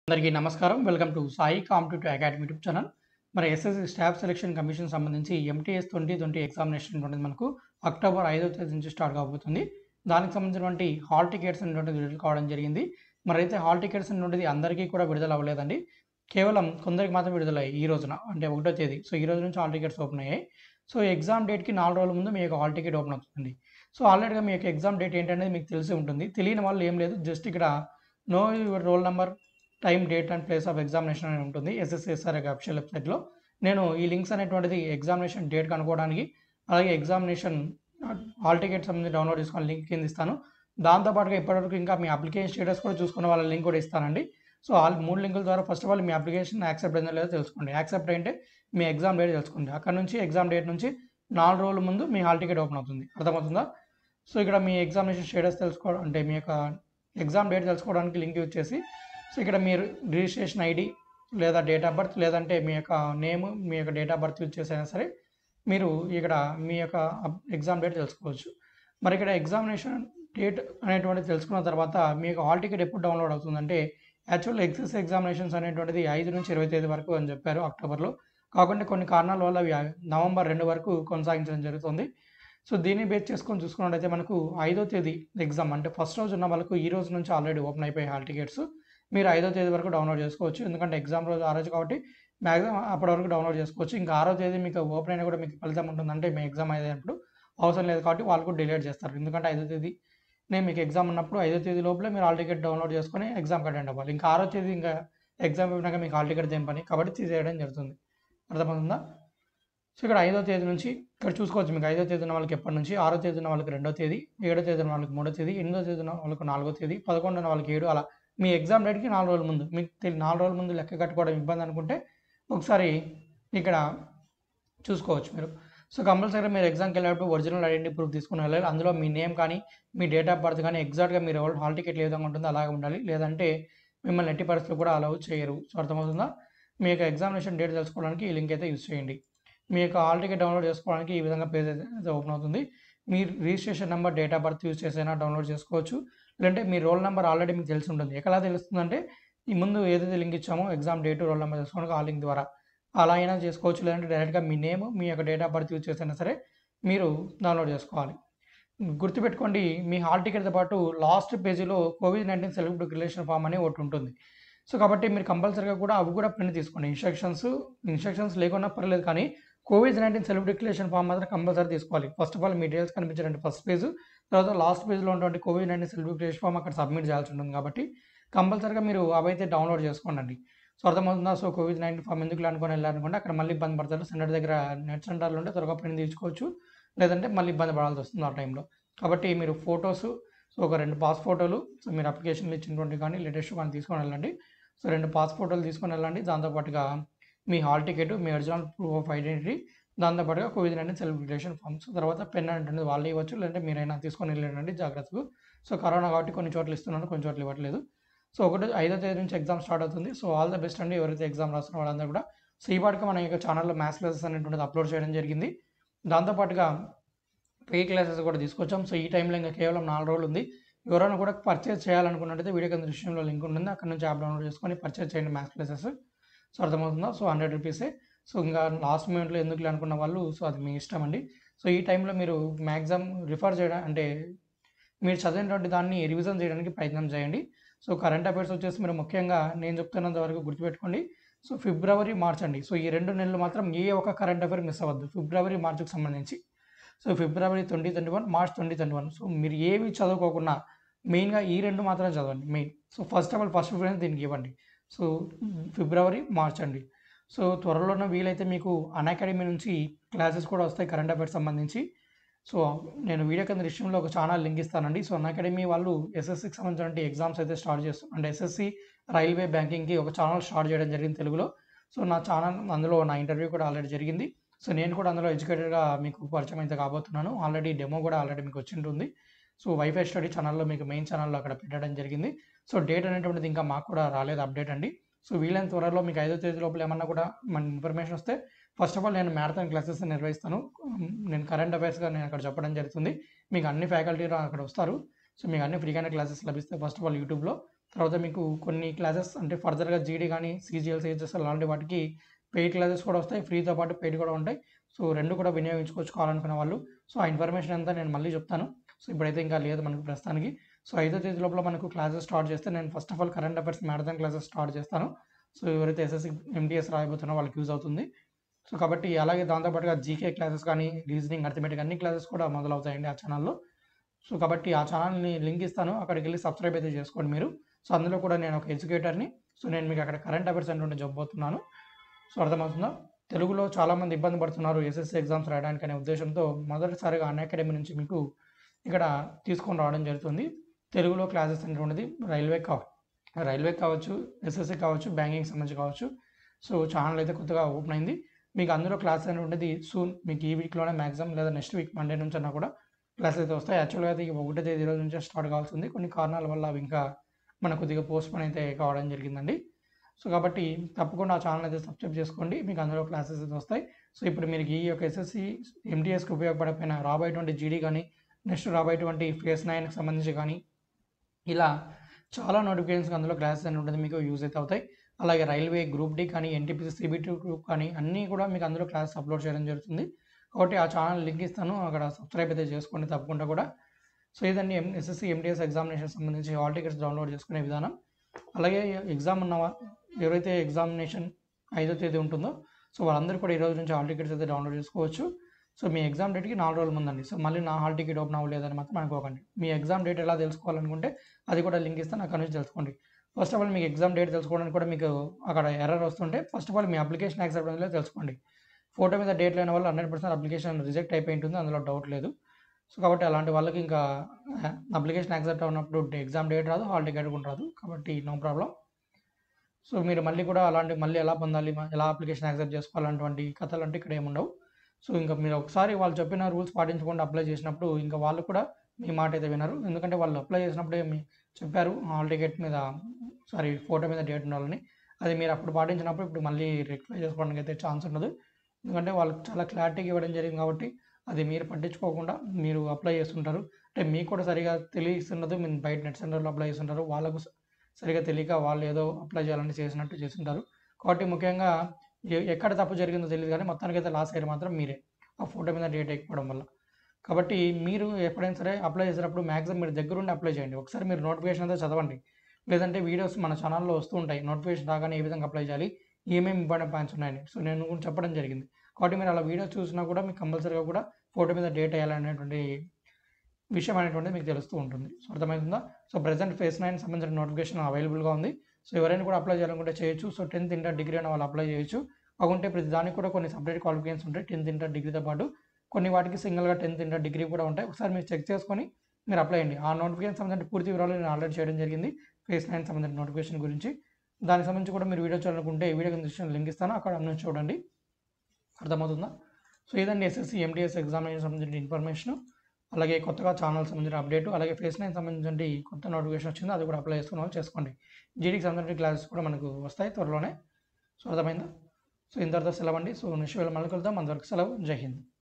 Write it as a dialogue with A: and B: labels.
A: అందరికీ నమస్కారం welcome to Sai competitive academy YouTube channel మరి ఎస్ఎస్సి స్టాఫ్ సెలక్షన్ కమిషన్ సంబంధించి ఎంటీఎస్ ట్వంటీ ట్వంటీ ఎగ్జామినేషన్ అనేది మనకు అక్టోబర్ ఐదో తేదీ నుంచి స్టార్ట్ కాబోతుంది దానికి సంబంధించినటువంటి హాల్ టికెట్స్ అనేటువంటిది విడుదల కావడం జరిగింది మరి అయితే హాల్ టికెట్స్ అనేటువంటిది అందరికీ కూడా విడుదల అవ్వలేదండి కేవలం కొందరికి మాత్రం విడుదలయ్యాయి ఈ రోజున అంటే ఒకటో తేదీ సో ఈ రోజు నుంచి హాల్ టికెట్స్ ఓపెన్ అయ్యాయి సో ఎగ్జామ్ డేట్కి నాలుగు రోజుల ముందు మీ యొక్క హాల్ టికెట్ ఓపెన్ అవుతుంది సో ఆల్రెడీగా మీ యొక్క ఎగ్జామ్ డేట్ ఏంటనేది మీకు తెలిసి ఉంటుంది తెలియని వాళ్ళు ఏం లేదు జస్ట్ ఇక్కడ know your roll number time date and place of examination అని ఉంటుంది ఎస్ఎస్ఎస్ఆర్ అఫిషియల్ వెబ్సైట్లో నేను ఈ లింక్స్ అనేటువంటిది ఎగ్జామినేషన్ డేట్ కనుక్కోవడానికి అలాగే ఎగ్జామినేషన్ హాల్ టికెట్ సంబంధించి డౌన్లోడ్ చేసుకుని లింక్ కింద ఇస్తాను దాంతోపాటుగా ఇప్పటివరకు ఇంకా మీ అప్లికేషన్ స్టేటస్ కూడా చూసుకున్న వాళ్ళ లింక్ కూడా ఇస్తానండి సో ఆల్ మూడు లింకుల ద్వారా ఫస్ట్ ఆఫ్ ఆల్ మీ అప్లికేషన్ యాక్సెప్ట్ అయిందో లేదో తెలుసుకోండి యాక్సెప్ట్ అయితే మీ ఎగ్జామ్ డేట్ తెలుసుకోండి అక్కడ నుంచి ఎగ్జామ్ డేట్ నుంచి నాలుగు రోజుల ముందు మీ హాల్ టికెట్ ఓపెన్ అవుతుంది అర్థమవుతుందా సో ఇక్కడ మీ ఎగ్జామినేషన్ స్టేటస్ తెలుసుకోవడం అంటే మీ యొక్క ఎగ్జామ్ డేట్ తెలుసుకోవడానికి లింక్ యూజ్ చేసి సో ఇక్కడ మీరు రిజిస్ట్రేషన్ ఐడి లేదా డేట్ ఆఫ్ బర్త్ లేదంటే మీ యొక్క నేమ్ మీ యొక్క డేట్ ఆఫ్ బర్త్ యూజ్ చేసైనా సరే మీరు ఇక్కడ మీ యొక్క ఎగ్జామ్ డేట్ తెలుసుకోవచ్చు మరి ఇక్కడ ఎగ్జామినేషన్ డేట్ అనేటువంటిది తెలుసుకున్న తర్వాత మీ యొక్క హాల్ టికెట్ ఎప్పుడు డౌన్లోడ్ అవుతుందంటే యాక్చువల్ ఎగ్జెస్ ఎగ్జామినేషన్స్ అనేటువంటిది ఐదు నుంచి ఇరవై తేదీ వరకు అని చెప్పారు అక్టోబర్లో కాకుండా కొన్ని కారణాల వల్ల అవి నవంబర్ రెండు వరకు కొనసాగించడం జరుగుతుంది సో దీన్ని బేస్ చేసుకొని చూసుకున్నట్టయితే మనకు ఐదో తేదీ ఎగ్జామ్ అంటే ఫస్ట్ రోజు ఉన్న వాళ్ళకు ఈ రోజు నుంచి ఆల్రెడీ ఓపెన్ అయిపోయి హాల్ టికెట్స్ మీరు ఐదో తేదీ వరకు డౌన్లోడ్ చేసుకోవచ్చు ఎందుకంటే ఎగ్జామ్ రోజు ఆ రోజు కాబట్టి మ్యాక్సిమం అప్పటి వరకు డౌన్లోడ్ చేసుకోవచ్చు ఇంకా ఆరో తేదీ మీకు ఓపెన్ అయినా కూడా మీకు ఫలితం ఉంటుందంటే మీ ఎగ్జామ్ అయినప్పుడు అవసరం లేదు కాబట్టి వాళ్ళు కూడా డిలేట్ చేస్తారు ఎందుకంటే ఐదో తేదీ నేను మీకు ఎగ్జామ్ ఉన్నప్పుడు ఐదో తేదీ లోపల మీరు హాల్ టికెట్ డౌన్లోడ్ చేసుకొని ఎగ్జామ్ అటెండ్ అవ్వాలి ఇంకా ఆరో తేదీ ఇంకా ఎగ్జామ్ అయినాక మీకు హాల్ టికెట్ దేని పని కాబట్టి తీసేయడం జరుగుతుంది అర్థమవుతుందా సో ఇక్కడ ఐదో తేదీ నుంచి ఇక్కడ చూసుకోవచ్చు మీకు ఐదో తేదీ ఉన్న వాళ్ళకి ఎప్పటి నుంచి ఆరో తేదీ ఉన్న వాళ్ళకి రెండో తేదీ ఏడో తేదీ ఉన్న వాళ్ళకి మూడో తేదీ ఎనిమిదో తేదీ ఉన్న వాళ్ళకి నాలుగో తేదీ పదకొండు ఉన్న వాళ్ళకి ఏడు అలా మీ ఎగ్జామ్ డేట్కి నాలుగు రోజుల ముందు మీకు తెలి- నాలుగు రోజుల ముందు లెక్క కట్టుకోవడం ఇబ్బంది అనుకుంటే ఒకసారి ఇక్కడ చూసుకోవచ్చు మీరు సో కంపల్సరీగా మీరు ఎగ్జామ్కి వెళ్ళేటప్పుడు ఒరిజినల్ ఐడెంటిటీ ప్రూఫ్ తీసుకుని వెళ్ళాలి అందులో మీ నేమ్ కానీ మీ డేట్ ఆఫ్ బర్త్ కానీ ఎగ్జాక్ట్గా మీరు హాల్ టికెట్ ఏ విధంగా ఉంటుందో అలాగే ఉండాలి లేదంటే మిమ్మల్ని ఎట్టి పరిస్థితులు కూడా అలౌ చేయరు సో అర్థమవుతుందా మీ యొక్క ఎగ్జామినేషన్ డేట్ తెలుసుకోవడానికి ఈ లింక్ అయితే యూజ్ చేయండి మీ యొక్క హాల్ టికెట్ డౌన్లోడ్ చేసుకోవడానికి ఈ విధంగా పేజ్ అయితే ఓపెన్ అవుతుంది మీ registration number date of birth use చేసైనా డౌన్లోడ్ చేసుకోవచ్చు లేదంటే మీ రోల్ నెంబర్ ఆల్రెడీ మీకు తెలిసి ఉంటుంది ఎలా తెలుస్తుందంటే ఈ ముందు ఏదైతే లింక్ ఇచ్చామో ఎగ్జామ్ డేట్ రోల్ నెంబర్ తెలుసుకోవడానికి ఆ లింక్ ద్వారా అలా అయినా చేసుకోవచ్చు లేదంటే డైరెక్ట్గా మీ నేమ్ మీ యొక్క డేట్ ఆఫ్ బర్త్ యూజ్ చేసైనా సరే మీరు డౌన్లోడ్ చేసుకోవాలి గుర్తుపెట్టుకోండి మీ హాల్ టికెట్తో పాటు లాస్ట్ పేజీలో covid nineteen self declaration form అని ఒకటి ఉంటుంది సో కాబట్టి మీరు కంపల్సరీగా కూడా అవి కూడా ప్రింట్ తీసుకోండి ఇన్స్ట్రక్షన్స్ ఇన్స్ట్రక్షన్స్ లేకున్నా పర్లేదు కానీ covid nineteen self declaration form మాత్రం కంపల్సరీ తీసుకోవాలి ఫస్ట్ ఆఫ్ ఆల్ మీ డీటెయిల్స్ కనిపించండి ఫస్ట్ పేజ్ తర్వాత లాస్ట్ పేజ్లో ఉన్నటువంటి covid nineteen self declaration form అక్కడ సబ్మిట్ చేయాల్సి ఉంటుంది కాబట్టి కంపల్సరీగా మీరు అవైతే డౌన్లోడ్ చేసుకోండి సో అర్థమవుతుందా సో కోవిడ్ నైన్టీన్ ఫామ్ ఎందుకు అనుకొని వెళ్ళాలనుకుంటే అక్కడ మళ్ళీ ఇబ్బంది పడతారు సెంటర్ దగ్గర నెట్ సెంటర్లు ఉంటే త్వరగా ప్రింట్ తీసుకోవచ్చు లేదంటే మళ్ళీ ఇబ్బంది పడాల్సి వస్తుంది ఆ టైంలో కాబట్టి మీరు ఫొటోస్ సో ఒక రెండు పాస్ ఫోటోలు సో మీరు అప్లికేషన్లు ఇచ్చినటువంటి కానీ లేటెస్ట్ కానీ తీసుకొని వెళ్ళండి సో రెండు పాస్ ఫోటోలు తీసుకొని వెళ్ళండి దాంతోపాటుగా మీ హాల్ టికెట్ మీ ఒరిజినల్ ప్రూఫ్ ఆఫ్ ఐడెంటిటీ దాంతోపాటుగా covid nineteen self declaration forms తర్వాత పెన్ అంటే వాళ్ళు ఇవ్వచ్చు లేదంటే మీరైనా తీసుకొని వెళ్ళండి జాగ్రత్తగా సో కరోనా కాబట్టి కొన్ని చోట్ల ఇస్తున్నాను కొన్ని చోట్ల ఇవ్వట్లేదు సో ఒకటి ఐదో తేదీ నుంచి ఎగ్జామ్ స్టార్ట్ అవుతుంది సో ఆల్ ద బెస్ట్ అండి ఎవరైతే ఎగ్జామ్ రాస్తున్న వాళ్ళందరూ కూడా సో ఈ పాటికి మన యొక్క ఛానల్లో మ్యాథ్స్ క్లాసెస్ అనేటువంటిది అప్లోడ్ చేయడం జరిగింది దాంతోపాటుగా పే క్లాసెస్ కూడా తీసుకొచ్చాం సో ఈ టైంలో ఇంకా కేవలం నాలుగు రోజులు ఉంది ఎవరైనా కూడా పర్చేస్ చేయాలనుకున్నట్టయితే వీడియో కింద విషయంలో లింక్ ఉంటుంది అక్కడ నుంచి యాప్ డౌన్లోడ్ చేసుకొని పర్చేస్ చేయండి మ్యాథ్స్ క్లాసెస్ సో అర్థమవుతుందా సో హండ్రెడ్ రూపీసే సో ఇంకా లాస్ట్ మినిట్లో ఎందుకు అనుకున్న వాళ్ళు సో అది మీ ఇష్టం అండి సో ఈ టైంలో మీరు మ్యాక్సిమం రిఫర్ చేయడం అంటే మీరు చదివినటువంటి దాన్ని రివిజన్ చేయడానికి ప్రయత్నం చేయండి సో కరెంట్ అఫైర్స్ వచ్చేసి మీరు ముఖ్యంగా నేను చెప్తున్నంత వరకు గుర్తుపెట్టుకోండి సో ఫిబ్రవరి మార్చ్ అండి సో ఈ రెండు నెలలు మాత్రం ఏ ఒక్క కరెంట్ అఫైర్ మిస్ అవ్వద్దు ఫిబ్రవరి మార్చికి సంబంధించి so February twenty twenty one March twenty twenty one so మీరు ఏవి చదువుకోకుండా మెయిన్గా ఈ రెండు మాత్రమే చదవండి main so first of all first preference దీనికి ఇవ్వండి సో ఫిబ్రవరి మార్చ్ అండి సో త్వరలోనే వీలైతే మీకు అన్ అకాడమీ నుంచి క్లాసెస్ కూడా వస్తాయి కరెంట్ అఫైర్స్ సంబంధించి సో నేను వీడియో కింద విషయంలో ఒక ఛానల్ లింక్ ఇస్తానండి సో అన్ అకాడమీ వాళ్ళు ఎస్ఎస్సికి సంబంధించిన ఎగ్జామ్స్ అయితే స్టార్ట్ చేస్తాం అంటే ఎస్ఎస్సి రైల్వే బ్యాంకింగ్కి ఒక ఛానల్ స్టార్ట్ చేయడం జరిగింది తెలుగులో సో నా ఛానల్ అందులో నా ఇంటర్వ్యూ కూడా ఆల్రెడీ జరిగింది సో నేను కూడా అందులో ఎడ్యుకేటెడ్గా మీకు పరిచయం అయితే కాబోతున్నాను ఆల్రెడీ డెమో కూడా ఆల్రెడీ మీకు వచ్చి ఉంటుంది సో వైఫై స్టడీ ఛానల్లో మీకు మెయిన్ ఛానల్లో అక్కడ పెట్టడం జరిగింది సో డేట్ అనేటువంటిది ఇంకా మాకు కూడా రాలేదు అప్డేట్ అండి సో వీలైన త్వరలో మీకు ఐదో తేదీ లోపల ఏమన్నా కూడా మన ఇన్ఫర్మేషన్ వస్తే ఫస్ట్ ఆఫ్ ఆల్ నేను మ్యారథాన్ క్లాసెస్ నిర్వహిస్తాను నేను కరెంట్ అఫైర్స్గా నేను అక్కడ చెప్పడం జరుగుతుంది మీకు అన్ని ఫ్యాకల్టీ అక్కడ వస్తారు సో మీకు అన్ని ఫ్రీగానే క్లాసెస్ లభిస్తాయి ఫస్ట్ ఆఫ్ ఆల్ యూట్యూబ్లో తర్వాత మీకు కొన్ని క్లాసెస్ అంటే ఫర్దర్‌గా జీడీ గానీ, సీజీఎల్, సీహెచ్ఎస్ అలాంటి వాటికి పెయిడ్ క్లాసెస్ కూడా వస్తాయి. ఫ్రీతో పాటు పెయిడ్ కూడా ఉంటాయి. సో 2 కూడా వినియోగించుకోవచ్చు కావాలనుకునే వాళ్ళు. సో ఆ ఇన్ఫర్మేషన్ అంతా నేను మళ్ళీ చెప్తాను. సో ఇప్పుడైతే ఇంకా లేదు మనకు ప్రస్తుతానికి. సో ఐదో తేదీ లోపల మనకు క్లాసెస్ స్టార్ట్ చేస్తే నేను first of all current affairs marathon classes start చేస్తాను. సో ఎవరైతే ఎస్ఎస్‌సి, ఎంటీఎస్ రాయబోతున్నారో వాళ్ళకి యూజ్ అవుతుంది. సో కాబట్టి అలాగే దాంతో పాటుగా జీకే క్లాసెస్ కానీ, రీజనింగ్, అర్థమెటిక్ అన్ని క్లాసెస్ కూడా మొదలవుతాయండి ఆ ఛానల్‌లో. సో కాబట్టి ఆ ఛానల్‌ని లింక్ ఇస్తాను. అక్కడికెళ్ళి సబ్స్క్రైబ్ అయితే చేసుకోండి మీరు. సో అందులో కూడా నేను ఒక ఎడ్యుకేటర్‌ని. సో నేను మీకు అక్కడ కరెంట్ అఫైర్స్ అనేటువంటిది చెప్పబోతున్నాను. సో అర్థమవుతుందా? తెలుగులో చాలామంది ఇబ్బంది పడుతున్నారు ఎస్ఎస్‌సి ఎగ్జామ్స్ రాయడానికి అనే ఉద్దేశంతో మొదటిసారిగా అన్అకాడమీ నుంచి మీకు ఇక్కడ తీసుకొని రావడం జరుగుతుంది. తెలుగులో క్లాసెస్ అనేటువంటిది రైల్వే కావ రైల్వే కావచ్చు, ఎస్ఎస్‌సి కావచ్చు, బ్యాంకింగ్‌కి సంబంధించి కావచ్చు. సో ఛానల్ అయితే కొత్తగా ఓపెన్ అయింది. మీకు అందులో క్లాస్ అనేటువంటిది సూన్ మీకు ఈ వీక్‌లోనే మాక్సిమం లేదా నెక్స్ట్ వీక్ మండే నుంచన్నా కూడా క్లాసెస్ అయితే వస్తాయి. యాక్చువల్‌గా అయితే ఒకటో తేదీ రోజు నుంచే స్టార్ట్ కావాల్సి ఉంది. కొన్ని కారణాల వల్ల అవి ఇంకా మనకు కొద్దిగా పోస్ట్‌పోన్ అయితే కావడం జరిగిందండి. సో కాబట్టి తప్పకుండా ఆ ఛానల్ అయితే సబ్స్క్రైబ్ చేసుకోండి. మీకు అందులో క్లాసెస్ అయితే వస్తాయి. సో ఇప్పుడు మీరు ఈ యొక్క ఎస్ఎస్‌సి, ఎంటీఎస్‌కి ఉపయోగపడకపోయిన రాబోయేటువంటి జీడీ గానీ, నెక్స్ట్ రాబోయేటువంటి ఫేజ్ 9కి సంబంధించి గానీ, ఇలా చాలా నోటిఫికేషన్స్‌కి అందులో క్లాసెస్ అనేటువంటిది మీకు యూజ్ అయితే అవుతాయి. అలాగే రైల్వే, గ్రూప్ డి కానీ, ఎన్టీపీసీ, సీబీటీ గ్రూప్ కానీ అన్నీ కూడా మీకు అందులో క్లాసెస్ అప్లోడ్ చేయడం జరుగుతుంది. కాబట్టి ఆ ఛానల్ లింక్ ఇస్తాను. అక్కడ సబ్స్క్రైబ్ అయితే చేసుకోండి తప్పకుండా కూడా. సో ఇదండి ఎం ఎస్ఎస్‌సి, ఎంటీఎస్ ఎగ్జామినేషన్ సంబంధించి హాల్ టికెట్స్ డౌన్లోడ్ చేసుకునే విధానం. అలాగే ఎగ్జామ్ ఉన్న ఎవరైతే ఎగ్జామినేషన్ ఐదో తేదీ ఉంటుందో సో వాళ్ళందరూ కూడా ఈ రోజు నుంచి హాల్ టికెట్స్ అయితే డౌన్లోడ్ చేసుకోవచ్చు. సో మీ ఎగ్జామ్ డేట్‌కి 4 రోజుల ముందండి. సో మళ్ళీ నా హాల్ టికెట్ ఓపెన్ అవ్వలేదని మాత్రం అనుకోకండి. మీ ఎగ్జామ్ డేట్ ఎలా తెలుసుకోవాలనుకుంటే అది కూడా లింక్ ఇస్తాను. అక్కడి నుంచి తెలుసుకోండి. ఫస్ట్ ఆఫ్ ఆల్ మీకు ఎగ్జామ్ డేట్ తెలుసుకోవడానికి కూడా మీకు అక్కడ ఎర్రర్ వస్తుంటే ఫస్ట్ ఆఫ్ ఆల్ మీ అప్లికేషన్ యాక్సెప్ట్ అయిందో తెలుసుకోండి. ఫోటో మీద డేట్ లేని వాళ్ళు 100% అప్లికేషన్ రిజెక్ట్ అయిపోయి ఉంటుంది. అందులో డౌట్ లేదు. సో కాబట్టి అలాంటి వాళ్ళకి ఇంకా అప్లికేషన్ యాక్సెప్ట్ అవ్వనప్పుడు ఎగ్జామ్ డేట్ రాదు. హాల్ టికెట్ కూడా రాదు. కాబట్టి నో ప్రాబ్లమ్. సో మీరు మళ్ళీ కూడా అలాంటి మళ్ళీ ఎలా పొందాలి? ఎలా అప్లికేషన్ యాక్సెప్ట్ చేసుకోవాలన్నటువంటి కథలు అంటే ఇక్కడ ఏముండవు. సో ఇంకా మీరు ఒకసారి వాళ్ళు చెప్పిన రూల్స్ పాటించకుండా అప్లై చేసినప్పుడు ఇంకా వాళ్ళు కూడా మీ మాట అయితే వినరు. ఎందుకంటే వాళ్ళు అప్లై చేసినప్పుడే మీ చెప్పారు హాల్ టికెట్ మీద సారీ ఫోటో మీద డేట్ ఉండాలని. అది మీరు అప్పుడు పాటించినప్పుడు ఇప్పుడు మళ్ళీ రెక్టిఫై చేసుకోవడానికి అయితే ఛాన్స్ ఉండదు. ఎందుకంటే వాళ్ళకి చాలా క్లారిటీగా ఇవ్వడం జరిగింది కాబట్టి అది మీరు పట్టించుకోకుండా మీరు అప్లై చేస్తుంటారు. అంటే మీకు కూడా సరిగ్గా తెలియస్తుండదు. మీరు బయట నెట్ సెంటర్‌లో అప్లై చేస్తుంటారు. వాళ్ళకు సరిగ్గా తెలియక వాళ్ళు ఏదో అప్లై చేయాలని చేసినట్టు చేసుంటారు. కాబట్టి ముఖ్యంగా ఎ ఎక్కడ తప్పు జరిగిందో తెలీదు గానీ మొత్తానికైతే లాస్ అయ్యేది మాత్రం మీరే. ఆ ఫోటో మీద డేట్ ఎయకపోవడం వల్ల. కాబట్టి మీరు ఎప్పుడైనా సరే అప్లై చేసేటప్పుడు మాక్సిమం మీరు దగ్గరుండి అప్లై చేయండి. ఒకసారి మీరు నోటిఫికేషన్ అంతా చదవండి. లేదంటే వీడియోస్ మన ఛానల్‌లో వస్తూ ఉంటాయి. నోటిఫికేషన్ రాగానే ఏ విధంగా అప్లై చేయాలి? ఏమేమి ఇంపార్టెంట్ పాయింట్స్ ఉన్నాయని. సో నేను కూడా చెప్పడం జరిగింది. కాబట్టి మీరు అలా వీడియోస్ చూసినా కూడా మీకు కంపల్సరీగా కూడా ఫోటో మీద డేట్ ఎయాలనేటువంటి విషయం అనేటువంటిది మీకు తెలుస్తూ ఉంటుంది. సో అర్థమవుతుందా? సో ప్రెజెంట్ ఫేజ్ 9 సంబంధించిన నోటిఫికేషన్ అవైలబుల్‌గా ఉంది. సో ఎవరైనా కూడా అప్లై చేయాలనుకుంటే చేయొచ్చు. సో 10థ్ ఇంటర్ డిగ్రీ ఉన్న వాళ్ళు అప్లై చేయొచ్చు. కాకుంటే ప్రతి దానికి కూడా కొన్ని సెపరేట్ క్వాలిఫికేషన్స్ ఉంటాయి. 10థ్ ఇంటర్ డిగ్రీతో పాటు కొన్ని వాటికి సింగిల్‌గా 10థ్ ఇంటర్ డిగ్రీ కూడా ఉంటాయి. ఒకసారి మీరు చెక్ చేసుకొని మీరు అప్లై చేయండి. ఆ నోటిఫికేషన్ సంబంధించిన పూర్తి వివరాలు నేను ఆల్రెడీ చేయడం జరిగింది. ఫేజ్ 9 సంబంధించిన నోటిఫికేషన్ గురించి. దానికి సంబంధించి కూడా మీరు వీడియో చూడాలనుకుంటే ఈ వీడియో కింద డిస్క్రిప్షన్‌లో లింక్ ఇస్తాను. అక్కడ నుంచి చూడండి. అర్థమవుతుందా? సో ఇదండి ఎస్ఎస్‌సి, ఎంటీఎస్ ఎగ్జామినేషన్ సంబంధించిన ఇన్ఫర్మేషను. అలాగే కొత్తగా ఛానల్ సంబంధించిన అప్డేటు. అలాగే ఫేజ్ 9 సంబంధించినటువంటి కొత్త నోటిఫికేషన్ వచ్చింది. అది కూడా అప్లై చేసుకున్న వాళ్ళు చేసుకోండి. జీడీకి సంబంధించిన క్లాసెస్ కూడా మనకు వస్తాయి త్వరలోనే. సో అర్థమైందా? సో ఇంతటితో సెలవండి. సో నెక్స్ట్ వీడియోలో మళ్ళీ కలుద్దాం. అంతవరకు సెలవు. జై హింద్.